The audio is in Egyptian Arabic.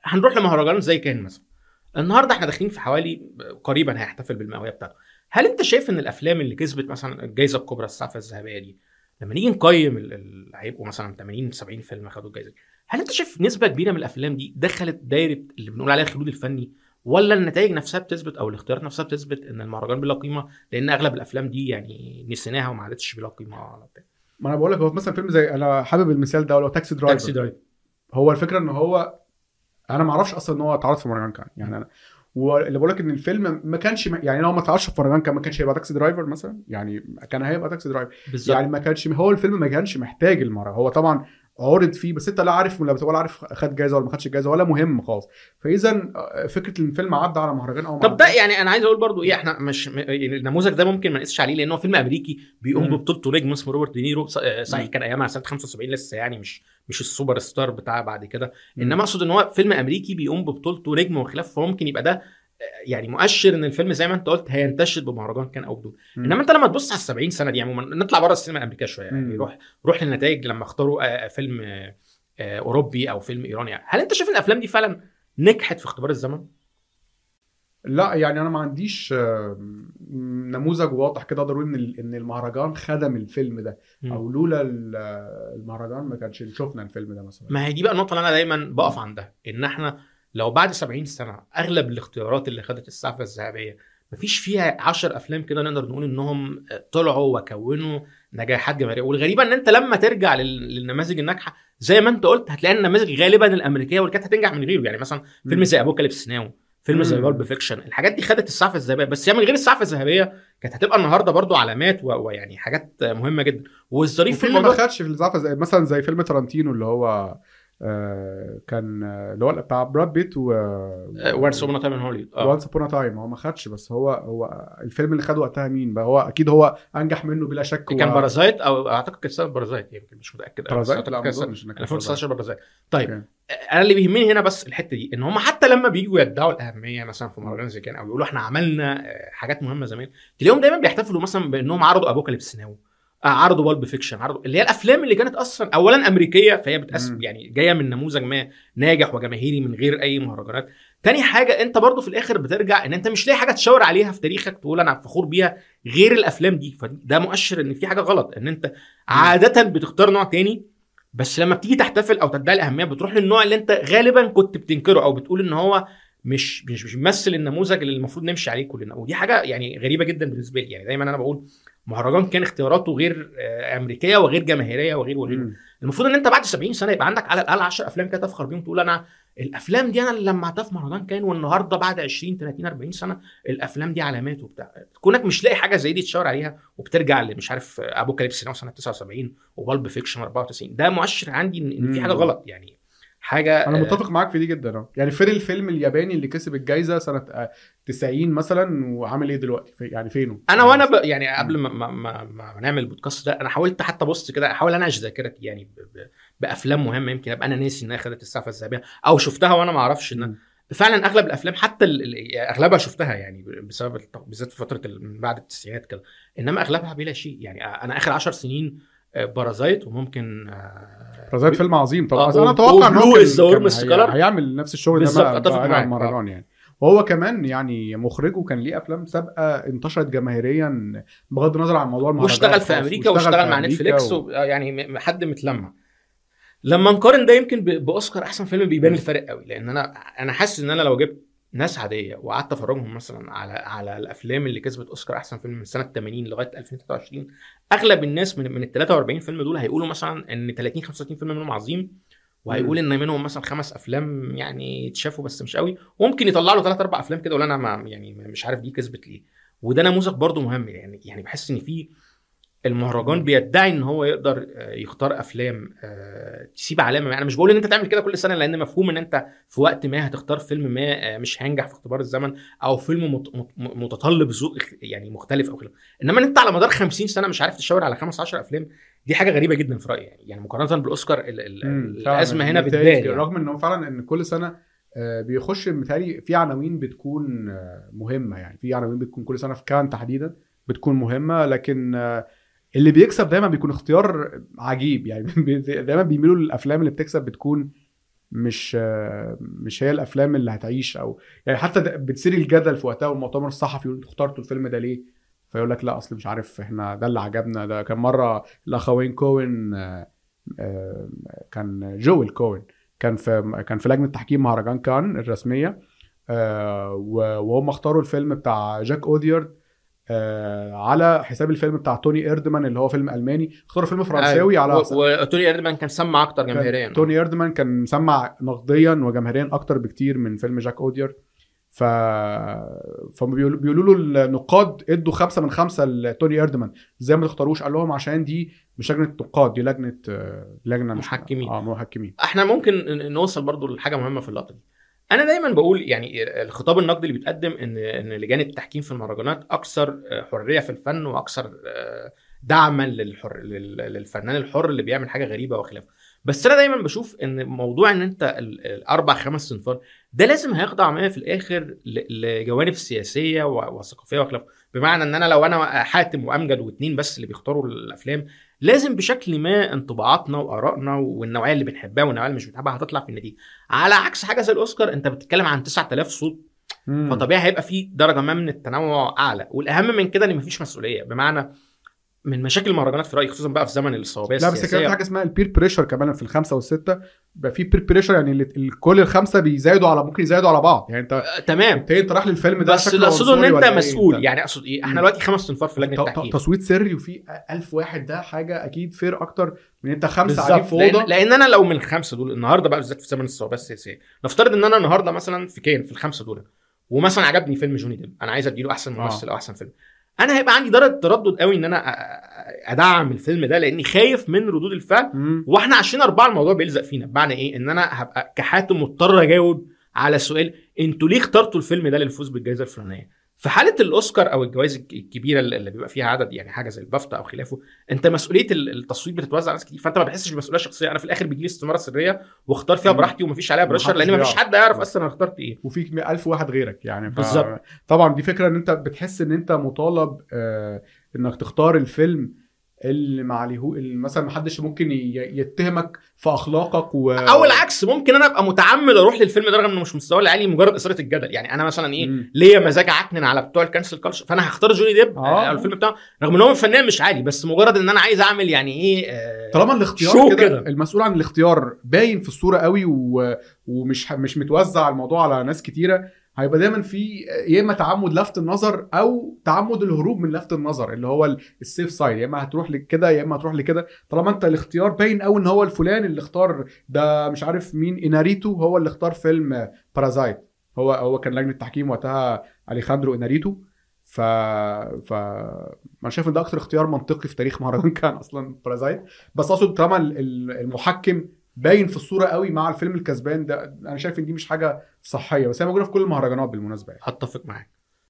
هنروح لمهرجان زي كان مثلا النهارده احنا داخلين في حوالي قريبا هيحتفل بالمئويه بتاعته هل انت شايف ان الافلام اللي كسبت مثلا الجائزه الكبرى السعفه الذهبيه دي لما نيجي نقيم ال- ال- هيبقوا مثلا 80 70 فيلم خدوا الجائزه دي هل انت شايف نسبه كبيره من الافلام دي دخلت دايره اللي بنقول عليها الخلود الفني ولا النتائج نفسها بتثبت او الاختيارات نفسها بتثبت ان المهرجان بلا قيمه لان اغلب الافلام دي يعني نسيناها وما عادتش بلا قيمه ولا بتاع ما انا بقول لك هو مثلا فيلم زي انا حابب المثال ده لو تاكسي درايفر تاكسي درايف هو الفكره ان هو انا ما اعرفش اصلا ان هو اتعرض في مهرجان كان يعني انا واللي بقول لك ان الفيلم ما كانش يعني لو ما اتعرضش في مهرجان كان ما كانش هيبقى تاكسي درايفر مثلا يعني كان هيبقى تاكسي درايفر بالظبط يعني ما كانش هو الفيلم ما كانش محتاج المهرجان هو طبعا عرض فيه بس انت لا عارف ولا ولا عارف خد جايزه ولا ما خدش جايزه ولا مهم خالص فاذا فكره ان الفيلم عدى على مهرجان او ما طب ده عداش- يعني انا عايز اقول برضو ايه احنا مش م- النموذج ده ممكن ما نقيسش عليه لان هو فيلم امريكي بيقوم مم. ببطولته نجم اسمه روبرت دينيرو ص- آه، صحيح مم. كان ايامها سنه 75 لسه يعني مش مش السوبر ستار بتاع بعد كده مم. انما اقصد ان هو فيلم امريكي بيقوم ببطولته نجم وخلاف فممكن يبقى ده آه، يعني مؤشر ان الفيلم زي ما انت قلت هينتشر بمهرجان كان او بدون مم. انما انت لما تبص على ال 70 سنه دي عموما نطلع بره السينما الامريكيه شويه يعني مم. روح روح للنتائج لما اختاروا آه، فيلم آه، آه، اوروبي او فيلم ايراني هل انت شايف ان الافلام دي فعلا نجحت في اختبار الزمن؟ لا يعني انا ما عنديش آه، نموذج واضح كده اقدر اقول ان ال- ان المهرجان خدم الفيلم ده مم. او لولا ال- المهرجان ما كانش شفنا الفيلم ده مثلا ما هي دي بقى النقطه اللي انا دايما بقف عندها ان احنا لو بعد 70 سنه اغلب الاختيارات اللي خدت السعفه الذهبيه مفيش فيها 10 افلام كده نقدر نقول انهم طلعوا وكونوا نجاحات جماهيريه والغريبه ان انت لما ترجع لل- للنماذج الناجحه زي ما انت قلت هتلاقي النماذج غالبا الامريكيه واللي كانت هتنجح من غيره يعني مثلا فيلم مم. زي ابوكاليبس ناو فيلم زي مم. بالب فيكشن الحاجات دي خدت السعفه الذهبيه بس هي من غير السعفه الذهبيه كانت هتبقى النهارده برضو علامات و- ويعني حاجات مهمه جدا والظريف في وفيلم ما الموضوع خدش في الزعفه زي مثلا زي فيلم تارانتينو اللي هو آه، كان آه، اللي هو بتاع براد بيت و وانس اوبن تايم ان هوليوود اه وانس ابون تايم هو ما خدش بس هو هو الفيلم اللي خده وقتها مين بقى هو اكيد هو انجح منه بلا شك كان و- بارازايت او اعتقد كان سنه بارازايت يمكن مش متاكد أوي، بس بارازايت أعتقد لا ما كان سنة- اظنش إن كان 2019 بارازايت طيب أوكي. انا اللي بيهمني هنا بس الحته دي ان هم حتى لما بييجوا يدعوا الاهميه مثلا في مهرجان زي كان او يقولوا احنا عملنا آه، حاجات مهمه زمان تلاقيهم دايما بيحتفلوا مثلا بانهم عرضوا ابوكاليبس ناو آه، عرضوا بالب فيكشن عرضوا اللي هي الافلام اللي كانت اصلا اولا امريكيه فهي بتقسم مم. يعني جايه من نموذج ما ناجح وجماهيري من غير اي مهرجانات تاني حاجه انت برضو في الاخر بترجع ان انت مش لاقي حاجه تشاور عليها في تاريخك تقول انا فخور بيها غير الافلام دي فده مؤشر ان في حاجه غلط ان انت عاده بتختار نوع تاني بس لما بتيجي تحتفل او تدعي الاهميه بتروح للنوع اللي انت غالبا كنت بتنكره او بتقول ان هو مش مش مش بيمثل النموذج اللي المفروض نمشي عليه كلنا ودي حاجه يعني غريبه جدا بالنسبه لي يعني دايما انا بقول مهرجان كان اختياراته غير آه، امريكيه وغير جماهيريه وغير وغير مم. المفروض ان انت بعد 70 سنه يبقى عندك على الاقل 10 افلام كده تفخر بيهم تقول انا الافلام دي انا اللي لمعتها في مهرجان كان والنهارده بعد 20 30 40 سنه الافلام دي علامات وبتاع كونك مش لاقي حاجه زي دي تشاور عليها وبترجع مش عارف ابو كاليبس ناو سنه 79 وبالب فيكشن 94 ده مؤشر عندي ان إن في حاجه مم. غلط يعني حاجه انا آه، متفق معاك في دي جدا اه يعني فين الفيلم الياباني اللي كسب الجائزه سنه آه، 90 مثلا وعامل ايه دلوقتي في- يعني فينه انا وانا ب... يعني قبل ما ما, ما, ما نعمل البودكاست ده انا حاولت حتى ابص كده احاول انعش ذاكرتي يعني ب... ب... بافلام مهمه يمكن ابقى انا ناسي انها خدت السعفه الذهبيه او شفتها وانا ما اعرفش انها مم. فعلا اغلب الافلام حتى ال... ال- اغلبها شفتها يعني بسبب الت- بالذات في فتره ال- من بعد التسعينات كده انما اغلبها بلا شيء يعني انا اخر 10 سنين آه، بارازايت وممكن آه، رزايد فيلم عظيم طبعا آه، بس انا و- اتوقع ان هو وبلو كان- is the كان warmest هي- color. هيعمل نفس الشغل ده بالظبط، بقى أتفق بعيد معاك، عن المهرجان يعني وهو كمان يعني مخرجه كان ليه افلام سابقه انتشرت جماهيريا بغض النظر عن موضوع المهرجان واشتغل في خالص. امريكا واشتغل واشتغل في مع أمريكا نتفليكس و... و... يعني م- حد متلمع لما نقارن ده يمكن ب- باوسكار احسن فيلم بيبان م. الفرق قوي لان انا انا حاسس ان انا لو جبت ناس عاديه وقعدت افرجهم مثلا على على الافلام اللي كسبت اوسكار احسن فيلم من سنه 80 لغايه 2023 اغلب الناس من من ال 43 فيلم دول هيقولوا مثلا ان 30 35 فيلم منهم عظيم وهيقول ان منهم مثلا خمس افلام يعني اتشافوا بس مش قوي وممكن يطلع له ثلاث اربع افلام كده ولا انا ما يعني مش عارف دي كسبت ليه وده نموذج برضو مهم يعني يعني بحس ان في المهرجان بيدعي ان هو يقدر آه، يختار افلام آه، تسيب علامه يعني انا مش بقول ان انت تعمل كده كل سنه لان مفهوم ان انت في وقت ما هتختار فيلم ما آه، مش هينجح في اختبار الزمن او فيلم مت- مت- متطلب ذوق اخ- يعني مختلف او كده انما ان انت على مدار 50 سنه مش عارف تشاور على خمس 10 افلام دي حاجه غريبه جدا في رايي يعني يعني مقارنه بالاوسكار ال- ال- مم، فعلاً الازمه هنا النتائج بتبان يعني. رغم ان هو فعلا ان كل سنه آه، بيخش متهيألي في عناوين بتكون آه، مهمه يعني في عناوين بتكون كل سنه في كان تحديدا بتكون مهمه لكن آه، اللي بيكسب دايما بيكون اختيار عجيب يعني بي- دايما بيميلوا للافلام اللي بتكسب بتكون مش آه، مش هي الافلام اللي هتعيش او يعني حتى ده بتصير الجدل في وقتها والمؤتمر الصحفي يقول انتوا اخترتوا الفيلم ده ليه؟ فيقول لك لا اصل مش عارف احنا ده اللي عجبنا ده كان مره الاخوين كوين آه، آه، كان جويل كوين كان في كان في لجنه تحكيم مهرجان كان الرسميه آه، و- وهم اختاروا الفيلم بتاع جاك اوديارد آه، على حساب الفيلم بتاع توني ايردمان اللي هو فيلم الماني اختاروا فيلم فرنساوي على و- وتوني ايردمان كان سمع اكتر كان جماهيريا توني ايردمان كان مسمع نقديا وجماهيريا اكتر بكتير من فيلم جاك اوديارد ف فهم بيقولوا بيقولوا له النقاد ادوا خمسه من خمسه لتوني ايردمان ازاي ما تختاروش قال لهم عشان دي مش لجنه نقاد دي لجنه آه، لجنه مش- محكمين. اه محكمين احنا ممكن ن- نوصل برضو لحاجه مهمه في اللقطه دي انا دايما بقول يعني الخطاب النقدي اللي بيتقدم ان ان لجان التحكيم في المهرجانات اكثر حريه في الفن واكثر آه، دعما للحر لل- للفنان الحر اللي بيعمل حاجه غريبه وخلافه بس انا دايما بشوف ان موضوع ان انت ال- الاربع خمس صنفار ده لازم هيخضع معايا في الاخر ل- لجوانب سياسيه و- وثقافيه وخلافه بمعنى ان انا لو انا حاتم وامجد واثنين بس اللي بيختاروا الافلام لازم بشكل ما انطباعاتنا وارائنا والنوعيه اللي بنحبها والنوعيه اللي مش بنحبها هتطلع في النتيجه على عكس حاجه زي الاوسكار انت بتتكلم عن 9000 صوت مم. فطبيعي هيبقى في درجه ما من التنوع اعلى والاهم من كده ان مفيش مسؤوليه بمعنى من مشاكل المهرجانات في رايي خصوصا بقى في زمن الصوابيه لا بس كان في السياسيه حاجه اسمها البير بريشر كمان في الخمسه والسته بيبقى في بير بريشر يعني ال- ال- كل الخمسه بيزايدوا على ممكن يزايدوا على بعض يعني انت آه، تمام انت انت رايح للفيلم ده بس شكله اللي اقصده ان عنصري انت ولا إيه؟ مسؤول انت- يعني اقصد ايه احنا مم. دلوقتي خمس تنفار في لجنه ت- ت- التحكيم تصويت سري وفي 1000 واحد ده حاجه اكيد فير اكتر من انت خمسه بالظبط قاعدين في لأن, اوضه لان انا لو من الخمسه دول النهارده بقى بالذات في زمن الصوابيه السياسيه نفترض ان انا النهارده مثلا في كين في الخمسه دول ومثلا عجبني فيلم جوني ديب انا عايز اديله احسن آه. ممثل او احسن فيلم انا هيبقى عندي درجه تردد قوي ان انا أ- أ- ادعم الفيلم ده لاني خايف من ردود الفعل مم. واحنا عشان اربعه الموضوع بيلزق فينا بمعنى ايه ان انا هبقى كحاتم مضطر اجاوب على سؤال انتوا ليه اخترتوا الفيلم ده للفوز بالجائزه الفلانيه في حاله الاوسكار او الجوائز الك- الكبيره اللي اللي بيبقى فيها عدد يعني حاجه زي البافتا او خلافه انت مسؤوليه ال- التصويت بتتوزع على ناس كتير فانت ما بتحسش بمسؤوليه شخصيه انا في الاخر بيجي لي استماره سريه واختار فيها مم. براحتي ومفيش عليها بريشر ومحدش لان مفيش بيعرف. حد يعرف اصلا انا اخترت ايه وفيك 1000 واحد غيرك يعني ف... بالظبط. طبعا دي فكره ان انت بتحس ان انت مطالب آه انك تختار الفيلم اللي ما عليه اللي مثلا ما حدش ممكن ي- يتهمك في اخلاقك و او العكس ممكن انا ابقى متعمد اروح للفيلم ده رغم انه مش مستواه العالي مجرد اثاره الجدل يعني انا مثلا ايه مم. ليا مزاج عكنن على بتوع الكانسل كلتشر فانا هختار جوني ديب آه. آه. الفيلم بتاعه رغم ان هو فنان مش عالي بس مجرد ان انا عايز اعمل يعني ايه آه طالما الاختيار شو كده, كده. المسؤول عن الاختيار باين في الصوره قوي و... ومش مش متوزع الموضوع على ناس كتيره هيبقى دايما في يا اما تعمد لفت النظر او تعمد الهروب من لفت النظر اللي هو ال- السيف سايد يا اما هتروح لكده يا اما هتروح لكده طالما انت الاختيار باين قوي ان هو الفلان اللي اختار ده مش عارف مين اناريتو هو اللي اختار فيلم بارازايت هو هو كان لجنه تحكيم وقتها اليخاندرو اناريتو ف ف انا شايف ان ده اكتر اختيار منطقي في تاريخ مهرجان كان اصلا بارازايت بس اقصد طالما ال- ال- المحكم باين في الصوره قوي مع الفيلم الكسبان ده انا شايف ان دي مش حاجه صحيه بس هي موجوده في كل المهرجانات بالمناسبه يعني اتفق معاك